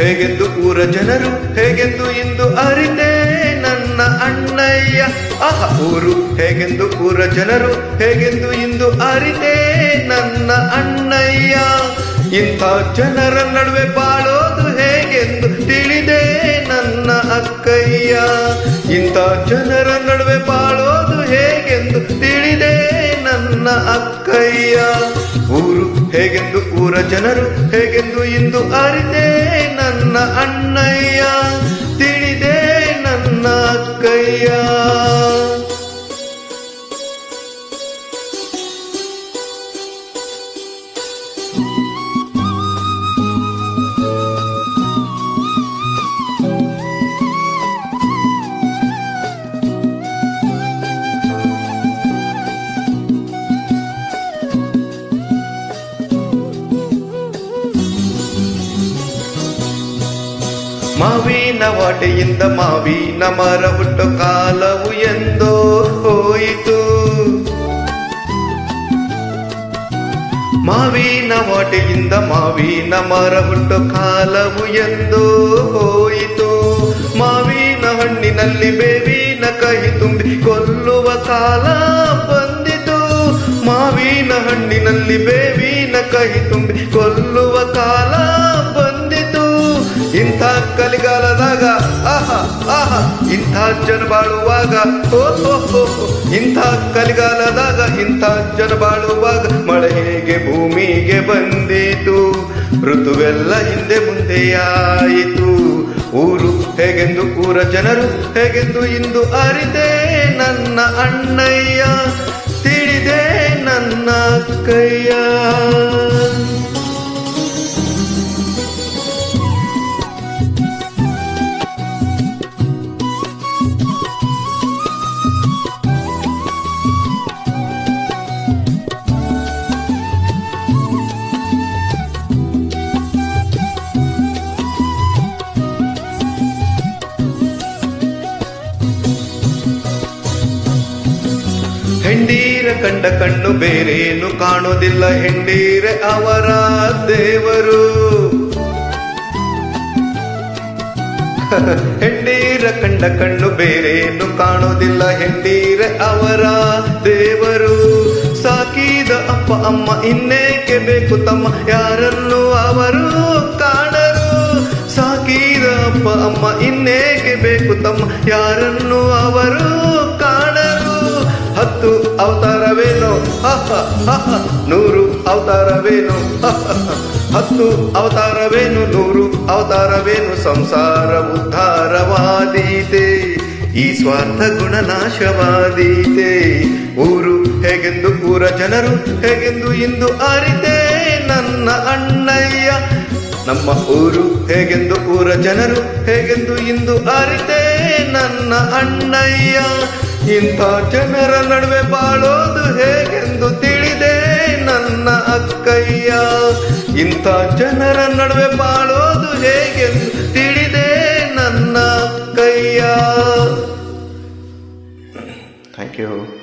ಹೇಗೆಂದು ಊರ ಜನರು ಹೇಗೆಂದು ಇಂದು ಅರಿತೆ ನನ್ನ ಅಣ್ಣಯ್ಯ ಆಹ ಊರು ಹೇಗೆಂದು ಊರ ಜನರು ಹೇಗೆಂದು ಇಂದು ಅರಿತೆ ನನ್ನ ಅಣ್ಣಯ್ಯ ಇಂಥ ಜನರ ನಡುವೆ ಬಾಳೋದು ಹೇಗೆಂದು ತಿಳಿದೆ ನನ್ನ ಅಕ್ಕಯ್ಯ ಇಂಥ ಜನರ ನಡುವೆ ಬಾಳೋದು ಹೇಗೆಂದು ತಿಳಿದೆ ನನ್ನ ಅಕ್ಕಯ್ಯ ಊರು ಹೇಗೆಂದು ಊರ ಜನರು ಹೇಗೆಂದು ಇಂದು ಅರಿತೆ ನನ್ನ ಅಣ್ಣಯ್ಯ ತಿಳಿದೆ ನನ್ನ ಅಕ್ಕಯ್ಯ ಮಾವಿನ ವಾಟೆಯಿಂದ ಮಾವಿನ ಮರ ಹುಟ್ಟು ಕಾಲವು ಎಂದೋ ಹೋಯಿತು ಮಾವಿನ ವಾಟೆಯಿಂದ ಮಾವಿನ ಮರ ಹುಟ್ಟು ಕಾಲವು ಎಂದೋ ಹೋಯಿತು ಮಾವಿನ ಹಣ್ಣಿನಲ್ಲಿ ಬೇವಿನ ಕಹಿ ತುಂಬಿ ಕೊಲ್ಲುವ ಕಾಲ ಬಂದಿತು ಮಾವಿನ ಹಣ್ಣಿನಲ್ಲಿ ಬೇವಿನ ಕಹಿ ತುಂಬಿ ಕೊಲ್ಲುವ ಕಾಲ ಬಂದಿತು ಇಂಥ ಕಲಿಗಾಲದಾಗ ಆಹ ಆಹ ಇಂಥ ಜನ ಬಾಳುವಾಗ ಓ ಹೋ ಹೋ ಹೋ. ಇಂಥ ಕಲಿಗಾಲದಾಗ ಇಂಥ ಜನ ಬಾಳುವಾಗ ಮಳೆ ಹೇಗೆ ಭೂಮಿಗೆ ಬಂದಿತು ಋತುವೆಲ್ಲ ಹಿಂದೆ ಮುಂದೆಯಾಯಿತು ಊರು ಹೇಗೆಂದು ಊರ ಜನರು ಹೇಗೆಂದು ಇಂದು ಅರಿತೆ ನನ್ನ ಅಣ್ಣಯ್ಯ ತಿಳಿದೆ ನನ್ನ ಕೈಯ ಹೆಂಡೀರ ಕಂಡ ಕಣ್ಣು ಬೇರೇನು ಕಾಣೋದಿಲ್ಲ ಹೆಂಡೀರೆ ಅವರ ದೇವರು ಹೆಂಡೀರ ಕಂಡ ಕಣ್ಣು ಬೇರೇನು ಕಾಣೋದಿಲ್ಲ ಹೆಂಡೀರೆ ಅವರ ದೇವರು ಸಾಕಿದ ಅಪ್ಪ ಅಮ್ಮ ಇನ್ನೇಕೆ ಬೇಕು ತಮ್ಮ ಯಾರನ್ನು ಅವರು ಕಾಣರು ಸಾಕಿದ ಅಪ್ಪ ಅಮ್ಮ ಇನ್ನೇಕೆ ಬೇಕು ತಮ್ಮ ಯಾರನ್ನು ಅವರು ಕಾಣರು ಹತ್ತು ಅವತಾರವೇನೋ ಹಹ, ಹಹ, ನೂರು ಅವತಾರವೇನು ಹಹ, ಹತ್ತು ಅವತಾರವೇನು ನೂರು ಅವತಾರವೇನು ಸಂಸಾರ ಉದ್ಧಾರವಾದೀತೆ ಈ ಸ್ವಾರ್ಥ ಗುಣನಾಶವಾದೀತೆ ಊರು ಹೇಗೆಂದು ಊರ ಜನರು ಹೇಗೆಂದು ಇಂದು ಅರಿತೆ ನನ್ನ ಅಣ್ಣಯ್ಯ ನಮ್ಮ ಊರು ಹೇಗೆಂದು ಊರ ಜನರು ಹೇಗೆಂದು ಇಂದು ಅರಿತೆ ನನ್ನ ಅಣ್ಣಯ್ಯ ಇಂಥ ಜನರ ನಡುವೆ ಬಾಳೋದು ಹೇಗೆಂದು ತಿಳಿದೆ ನನ್ನ ಅಕ್ಕಯ್ಯ ಇಂಥ ಜನರ ನಡುವೆ ಬಾಳೋದು ಹೇಗೆಂದು ತಿಳಿದೆ ನನ್ನ ಅಕ್ಕಯ್ಯ ಥ್ಯಾಂಕ್ ಯು